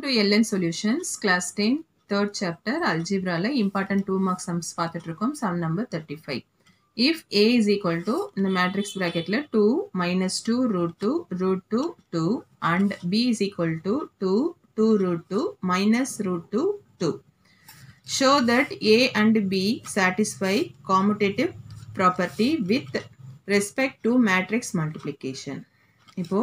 To LN solutions class ten third chapter அல்ஜிப்ரால important two mark sums பார்த்துட்டு இருக்கோம் sum number thirty five if A is equal to இந்த matrix ப்ராக்கெட்டில் two minus two root two root two two and B is equal to two two root two minus root two two show that A and B satisfy commutative property with respect to matrix multiplication. இப்போ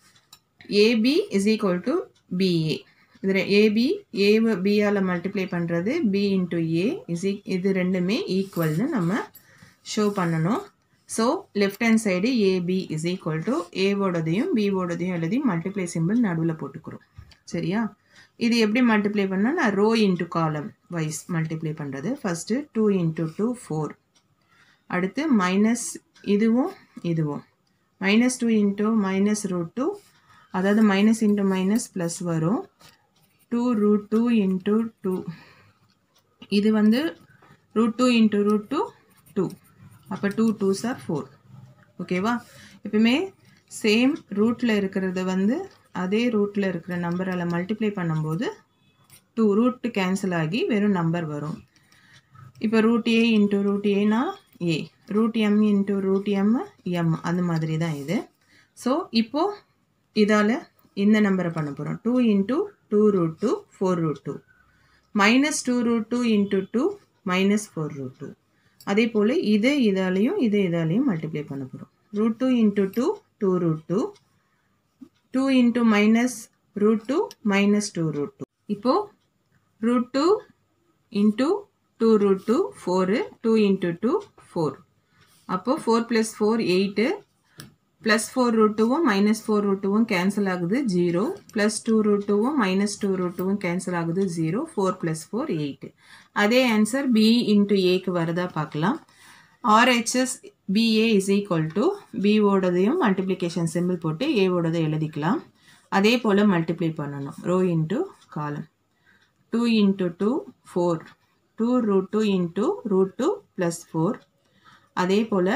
AB is equal to BA. இதில் AB A பியால் multiply பண்ணுறது B into A is இது ரெண்டுமே ஈக்குவல்னு நம்ம show பண்ணணும் so left hand side AB is equal to ஏவோடதையும் பிவோடதையும் எழுதி மல்டிப்ளை சிம்பிள் நடுவில் போட்டுக்கிறோம் சரியா இது எப்படி மல்டிப்ளை பண்ணால் நான் row into column wise multiply பண்ணுறது first two into two four அடுத்து மைனஸ் இதுவும் இதுவும் minus two into minus root two அதாவது மைனஸ் இன்ட்டு மைனஸ் ப்ளஸ் வரும் two root two into two இது வந்து root two into root two two அப்போ two two are four ஓகேவா எப்பவுமே சேம் ரூட்டில் இருக்கிறத வந்து அதே ரூட்டில் இருக்கிற நம்பரால் மல்டிப்ளை பண்ணும்போது டூ ரூட் கேன்சல் ஆகி வெறும் நம்பர் வரும் இப்போ ரூட் ஏ இன்ட்டு ரூட் ஏனா A root M into root M M அந்த மாதிரி தான் இது ஸோ இப்போது இதால் இந்த நம்பரை பண்ண போகிறோம் two into two root two four root two minus two root two into two minus four root two அதே போல் இது இதாலையும் இது இதாலையும் மல்டிப்ளை பண்ண போகிறோம் root two into two two root two two into minus root two minus two root two இப்போது root two into two root two four two into two four அப்போது four plus four eight plus four root டூவும் minus four root டூவும் cancel ஆகுது zero plus two root டூவும் minus two root டூவும் cancel ஆகுது zero four plus four eight அதே answer B into ஏக்கு வருதா பார்க்கலாம் RHS BA is equal to பிஓடதையும் மல்டிப்ளிகேஷன் சிம்பிள் போட்டு ஏவோடதை எழுதிக்கலாம் அதே போல் மல்டிப்ளை பண்ணணும் row into column two into two four two root two into root two plus four அதே போல்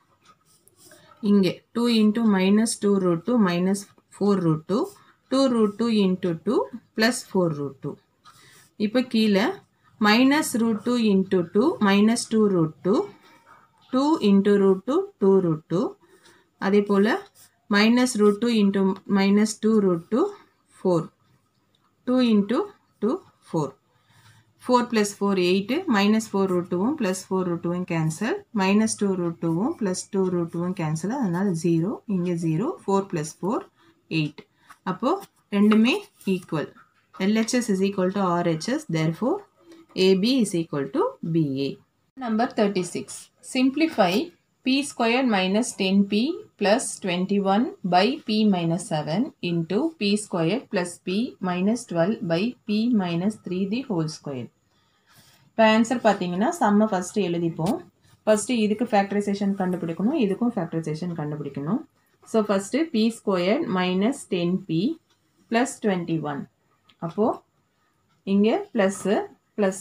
இங்கே two into minus two root two minus four root two two root two into two plus four root two இப்போ கீழே minus root two into two minus two root two two into root two two root two அதே போல் minus root two into minus two root two four two into two four four plus four eight minus four root டூவும் plus four root டூவும் cancel minus two root டூவும் plus two root டூவும் cancel அதனால் zero இங்கே zero four plus four eight அப்போது ரெண்டுமே equal LHS is equal to RHS therefore AB is equal to BA number thirty six simplify p squared minus 10p plus 21 by p minus 7 into p squared plus p minus 12 by p minus 3 the whole square. இப்போ answer பார்த்தீங்கன்னா செம்ம first எழுதிப்போம் first இதுக்கு factorisation கண்டுபிடிக்கணும் இதுக்கும் factorisation கண்டுபிடிக்கணும் so first B square minus ten B plus twenty one அப்போது இங்கே plus plus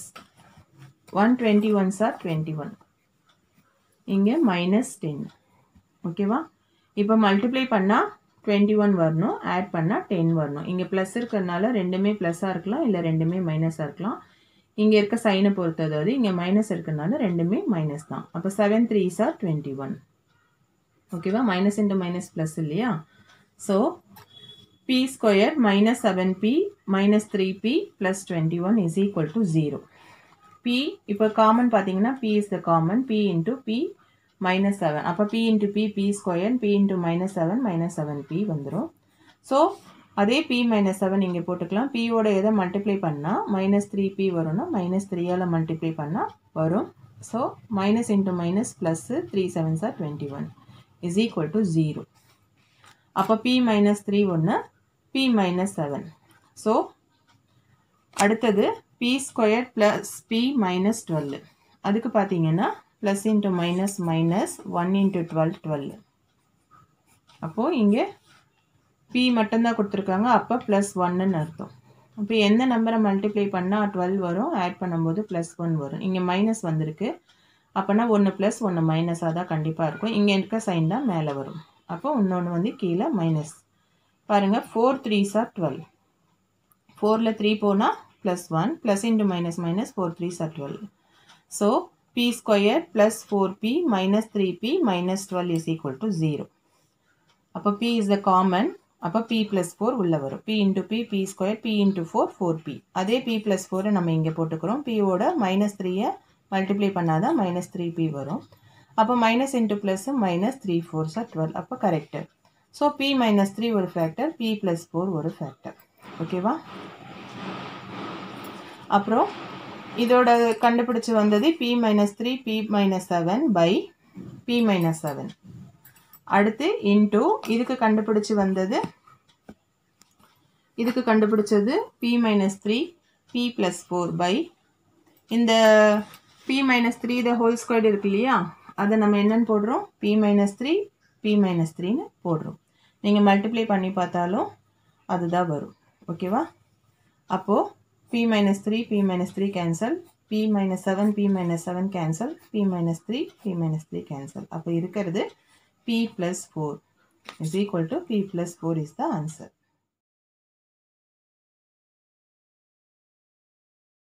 one twenty one are twenty one இங்கே மைனஸ் டென் ஓகேவா இப்போ மல்டிப்ளை பண்ணால் டுவெண்ட்டி ஒன் வரணும் ஆட் பண்ணால் டென் வரணும் இங்கே ப்ளஸ் இருக்கிறதுனால ரெண்டுமே ப்ளஸ்ஸாக இருக்கலாம் இல்லை ரெண்டுமே மைனஸாக இருக்கலாம் இங்கே இருக்க சைனை பொறுத்து அதாவது இங்கே மைனஸ் இருக்கிறதுனால ரெண்டுமே மைனஸ் தான் அப்போ seven three are twenty one ஓகேவா மைனஸ் இன்ட்டு மைனஸ் ப்ளஸ் இல்லையா so B square minus seven B minus three B plus twenty one is equal to zero B இப்போ காமன் பார்த்தீங்கன்னா B is the common B into B minus seven அப்போ B into B B square B into minus seven minus seven B வந்துடும் so அதே B minus seven இங்கே போட்டுக்கலாம் பியோட எதை multiply பண்ணால் மைனஸ் த்ரீ பி வரும்னா மைனஸ் த்ரீயால் மல்டிப்ளை பண்ணால் வரும் so minus into minus plus three seven are twenty one is equal to zero அப்போ பி மைனஸ் த்ரீ ஒன்று பி மைனஸ் செவன் ஸோ அடுத்தது B square plus B minus twelve அதுக்கு பார்த்தீங்கன்னா plus into minus minus one into twelve twelve அப்போது இங்கே B மட்டும்தான் கொடுத்துருக்காங்க அப்போ ப்ளஸ் ஒன்னுன்னு அர்த்தம் அப்போ எந்த நம்பரை மல்டிப்ளை பண்ணால் டுவெல் வரும் ஆட் பண்ணும்போது ப்ளஸ் ஒன் வரும் இங்கே மைனஸ் வந்திருக்கு அப்போனா ஒன்று ப்ளஸ் ஒன்று மைனஸாக தான் கண்டிப்பாக இருக்கும் இங்கே இருக்க சைன் தான் மேலே வரும் அப்போ இன்னொன்று வந்து கீழே மைனஸ் பாருங்கள் ஃபோர் த்ரீ சார் டுவெல் ஃபோரில் த்ரீ போனால் plus one plus into minus minus four three are twelve so B square plus four B minus three B minus twelve is equal to zero அப்போ B is the common அப்போ B plus four உள்ளே வரும் B into B B square B into four four B அதே B plus ஃபோரை நம்ம இங்கே போட்டுக்கிறோம் பியோட மைனஸ் த்ரீயை மல்டிப்ளை பண்ணாதான் மைனஸ் த்ரீ பி வரும் அப்போ minus into plus minus three four are twelve அப்போ correct so B minus three ஒரு ஃபேக்டர் பி ப்ளஸ் ஃபோர் ஒரு ஃபேக்டர் ஓகேவா அப்புறம் இதோட கண்டுபிடிச்சு வந்தது B minus three B minus seven by B minus seven அடுத்து இன்டூ இதுக்கு கண்டுபிடிச்சு வந்தது இதுக்கு கண்டுபிடிச்சது B minus three B plus four by இந்த B minus three the whole squared இருக்கு இல்லையா அதை நம்ம என்னன்னு போடுறோம் B minus three B minus த்ரீன்னு போடுறோம் நீங்கள் மல்டிப்ளை பண்ணி பார்த்தாலும் அதுதான் வரும் ஓகேவா அப்போது p minus 3 p minus 3 cancel p minus 7 p minus 7 cancel p minus 3 p minus 3 cancel அப்போ இருக்கிறது p plus 4 is equal to p plus 4 is the answer